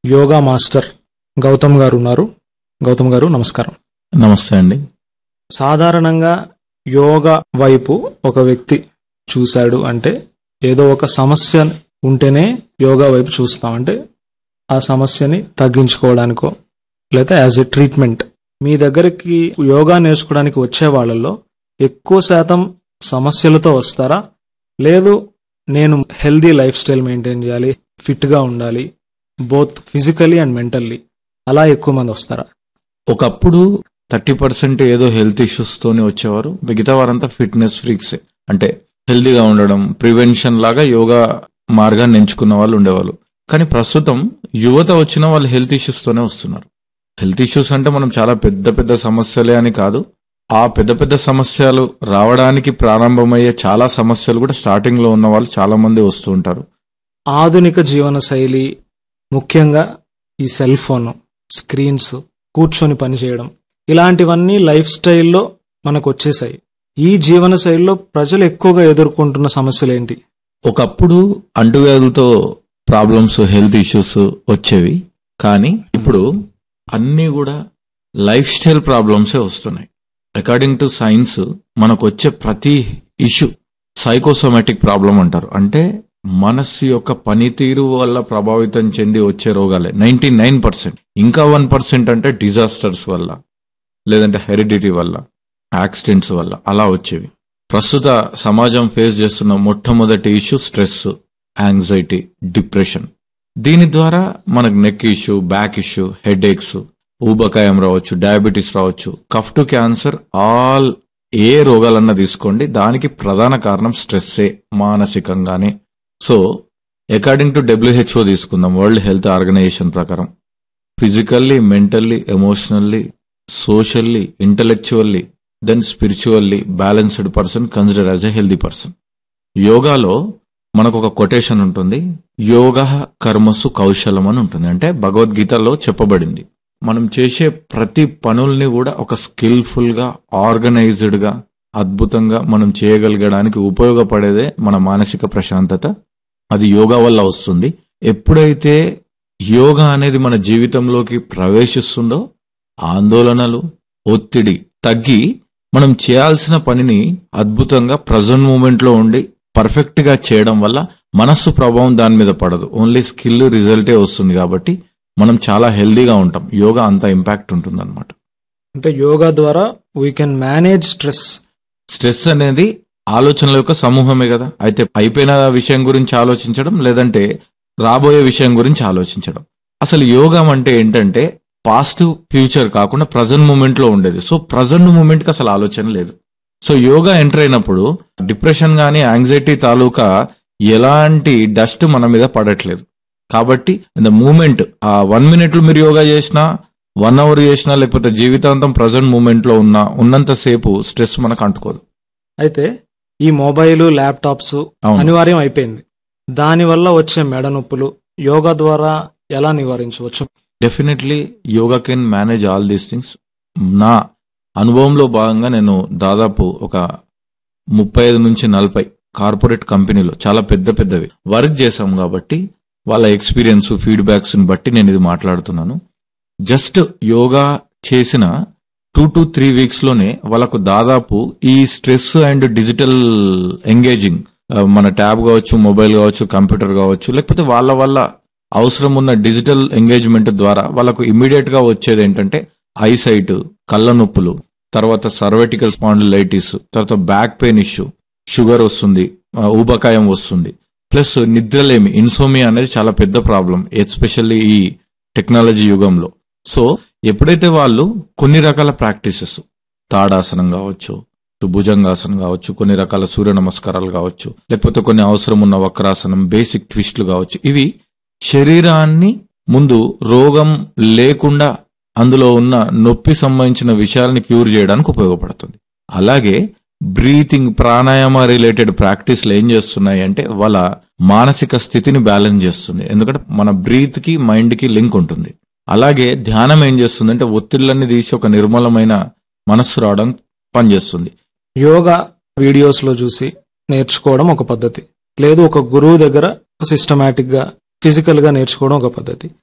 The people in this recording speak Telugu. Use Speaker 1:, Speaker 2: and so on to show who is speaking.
Speaker 1: యోగా మాస్టర్ గౌతమ్ గారు ఉన్నారు గౌతమ్ గారు నమస్కారం
Speaker 2: నమస్తే అండి
Speaker 1: సాధారణంగా యోగా వైపు ఒక వ్యక్తి చూశాడు అంటే ఏదో ఒక సమస్య ఉంటేనే యోగా వైపు చూస్తాం అంటే ఆ సమస్యని తగ్గించుకోవడానికో లేదా యాజ్ ఎ ట్రీట్మెంట్ మీ దగ్గరికి యోగా నేర్చుకోవడానికి వచ్చే వాళ్ళల్లో ఎక్కువ శాతం సమస్యలతో వస్తారా లేదు నేను హెల్దీ లైఫ్ స్టైల్ మెయింటైన్ చేయాలి ఫిట్గా ఉండాలి బోత్ ఫిజికలీ అండ్ మెంటల్లీ అలా ఎక్కువ మంది వస్తారా
Speaker 2: ఒకప్పుడు థర్టీ పర్సెంట్ ఏదో హెల్త్ ఇష్యూస్ తోని వచ్చేవారు మిగతా వారంతా ఫిట్నెస్ ఫ్రీక్సే అంటే హెల్తీగా ఉండడం ప్రివెన్షన్ లాగా యోగా మార్గాన్ని ఎంచుకున్న వాళ్ళు ఉండేవాళ్ళు కానీ ప్రస్తుతం యువత వచ్చిన వాళ్ళు హెల్త్ ఇష్యూస్ తోనే వస్తున్నారు హెల్త్ ఇష్యూస్ అంటే మనం చాలా పెద్ద పెద్ద సమస్యలే అని కాదు ఆ పెద్ద పెద్ద సమస్యలు రావడానికి ప్రారంభమయ్యే చాలా సమస్యలు కూడా స్టార్టింగ్ లో ఉన్న వాళ్ళు చాలా మంది వస్తూ ఉంటారు
Speaker 1: ఆధునిక జీవన శైలి ముఖ్యంగా ఈ సెల్ ఫోన్ స్క్రీన్స్ కూర్చొని పనిచేయడం ఇలాంటివన్నీ లైఫ్ స్టైల్లో మనకు వచ్చేసాయి ఈ జీవన శైలిలో ప్రజలు ఎక్కువగా ఎదుర్కొంటున్న సమస్యలు ఏంటి
Speaker 2: ఒకప్పుడు అంటువ్యాధులతో ప్రాబ్లమ్స్ హెల్త్ ఇష్యూస్ వచ్చేవి కానీ ఇప్పుడు అన్నీ కూడా లైఫ్ స్టైల్ ప్రాబ్లమ్సే వస్తున్నాయి అకార్డింగ్ టు సైన్స్ మనకు వచ్చే ప్రతి ఇష్యూ సైకోసోమాటిక్ ప్రాబ్లం అంటారు అంటే మనస్సు యొక్క పనితీరు వల్ల ప్రభావితం చెంది వచ్చే రోగాలే నైన్టీ నైన్ పర్సెంట్ ఇంకా వన్ పర్సెంట్ అంటే డిజాస్టర్స్ వల్ల లేదంటే హెరిడిటీ వల్ల యాక్సిడెంట్స్ వల్ల అలా వచ్చేవి ప్రస్తుత సమాజం ఫేస్ చేస్తున్న మొట్టమొదటి ఇష్యూ స్ట్రెస్ యాంగ్జైటీ డిప్రెషన్ దీని ద్వారా మనకు neck issue back issue headaches ఊబకాయం రావచ్చు డయాబెటీస్ రావచ్చు కఫ్ టు క్యాన్సర్ ఆల్ ఏ రోగాలన్నా తీసుకోండి దానికి ప్రధాన కారణం స్ట్రెస్సే మానసికంగానే సో అకార్డింగ్ టు డబ్ల్యూహెచ్ఓ తీసుకుందాం వరల్డ్ హెల్త్ ఆర్గనైజేషన్ ప్రకారం physically mentally emotionally socially intellectually then spiritually balanced person consider as a healthy person యోగాలో మనకు ఒక కొటేషన్ ఉంటుంది యోగ కర్మసు కౌశలం అని ఉంటుంది అంటే భగవద్గీతలో చెప్పబడింది మనం చేసే ప్రతి పనుల్ని కూడా ఒక స్కిల్ఫుల్ గా ఆర్గనైజ్డ్ గా అద్భుతంగా మనం చేయగలగడానికి ఉపయోగపడేదే మన మానసిక ప్రశాంతత అది యోగా వల్ల వస్తుంది ఎప్పుడైతే యోగా అనేది మన జీవితంలోకి ప్రవేశిస్తుందో ఆందోళనలు ఒత్తిడి తగ్గి మనం చేయాల్సిన పనిని అద్భుతంగా ప్రజెంట్ మూమెంట్ లో ఉండి పర్ఫెక్ట్ గా చేయడం వల్ల మనస్సు ప్రభావం దాని మీద పడదు ఓన్లీ స్కిల్ రిజల్టే వస్తుంది కాబట్టి మనం చాలా హెల్దీగా ఉంటాం యోగా అంత ఇంపాక్ట్ ఉంటుంది
Speaker 1: అంటే యోగా ద్వారా we can manage stress
Speaker 2: stress అనేది ఆలోచనల యొక్క సమూహమే కదా అయితే అయిపోయిన విషయం గురించి ఆలోచించడం లేదంటే రాబోయే విషయం గురించి ఆలోచించడం అసలు యోగం అంటే ఏంటంటే పాస్ట్ ఫ్యూచర్ కాకుండా ప్రజెంట్ మూమెంట్ లో ఉండేది సో ప్రజెంట్ మూమెంట్ కి అసలు ఆలోచన లేదు సో యోగా ఎంటర్ అయినప్పుడు డిప్రెషన్ గానీ యాంగ్జైటీ తాలూకా ఎలాంటి డస్ట్ మన మీద పడట్లేదు కాబట్టి ద మూమెంట్ ఆ వన్ మినిట్ లో మీరు యోగా చేసినా వన్ అవర్ చేసినా లేకపోతే జీవితాంతం ప్రజెంట్ మూమెంట్ లో ఉన్నా ఉన్నంతసేపు స్ట్రెస్ మనకు అంటుకోదు
Speaker 1: అయితే ఈ మొబైల్ ల్యాప్టాప్స్
Speaker 2: అవును
Speaker 1: అనివార్యం అయిపోయింది దానివల్ల వచ్చే మెడ నొప్పులు యోగా ద్వారా ఎలా నివారించవచ్చు
Speaker 2: definitely yoga can manage all these things నా అనుభవంలో భాగంగా నేను దాదాపు ఒక ముప్పై ఐదు నుంచి నలభై కార్పొరేట్ కంపెనీలో చాలా పెద్ద పెద్దవి వర్క్ చేశాం కాబట్టి వాళ్ళ ఎక్స్పీరియన్స్ ఫీడ్బ్యాక్స్ బట్టి నేను ఇది మాట్లాడుతున్నాను జస్ట్ యోగా చేసిన టూ టు త్రీ వీక్స్ లోనే వాళ్ళకు దాదాపు ఈ స్ట్రెస్ అండ్ డిజిటల్ ఎంగేజింగ్ మన ట్యాబ్ కావచ్చు మొబైల్ కావచ్చు కంప్యూటర్ కావచ్చు లేకపోతే వాళ్ళ వల్ల అవసరం ఉన్న డిజిటల్ ఎంగేజ్మెంట్ ద్వారా వాళ్ళకు ఇమ్మీడియట్ గా వచ్చేది ఏంటంటే ఐసైట్ కళ్ళ నొప్పులు తర్వాత సర్వెటికల్ స్పాండిలైటిస్ తర్వాత బ్యాక్ పెయిన్ ఇష్యూ షుగర్ వస్తుంది ఆ, ఊబకాయం వస్తుంది ప్లస్ నిద్రలేమి ఇన్సోమియా అనేది చాలా పెద్ద ప్రాబ్లం ఎస్పెషల్లీ ఈ టెక్నాలజీ యుగంలో సో ఎప్పుడైతే వాళ్ళు కొన్ని రకాల ప్రాక్టీసెస్ తాడాసనం కావచ్చు భుజంగాసనం కావచ్చు కొన్ని రకాల సూర్య నమస్కారాలు కావచ్చు లేకపోతే కొన్ని అవసరం ఉన్న వక్రాసనం బేసిక్ ట్విస్ట్లు కావచ్చు ఇవి శరీరాన్ని ముందు రోగం లేకుండా అందులో ఉన్న నొప్పి సంబంధించిన విషయాలని క్యూర్ చేయడానికి ఉపయోగపడుతుంది అలాగే బ్రీతింగ్ ప్రాణాయామ రిలేటెడ్ ప్రాక్టీస్లు ఏం చేస్తున్నాయి అంటే వాళ్ళ మానసిక స్థితిని బ్యాలెన్స్ చేస్తుంది ఎందుకంటే మన బ్రీత్ కి మైండ్ కి లింక్ ఉంటుంది అలాగే ధ్యానం ఏం చేస్తుంది అంటే ఒత్తిళ్లన్నీ తీసి ఒక నిర్మలమైన మనస్సు రావడం పనిచేస్తుంది
Speaker 1: యోగా వీడియోస్ లో చూసి నేర్చుకోవడం ఒక పద్ధతి లేదు ఒక గురువు దగ్గర సిస్టమేటిక్ గా ఫిజికల్ గా నేర్చుకోవడం ఒక పద్ధతి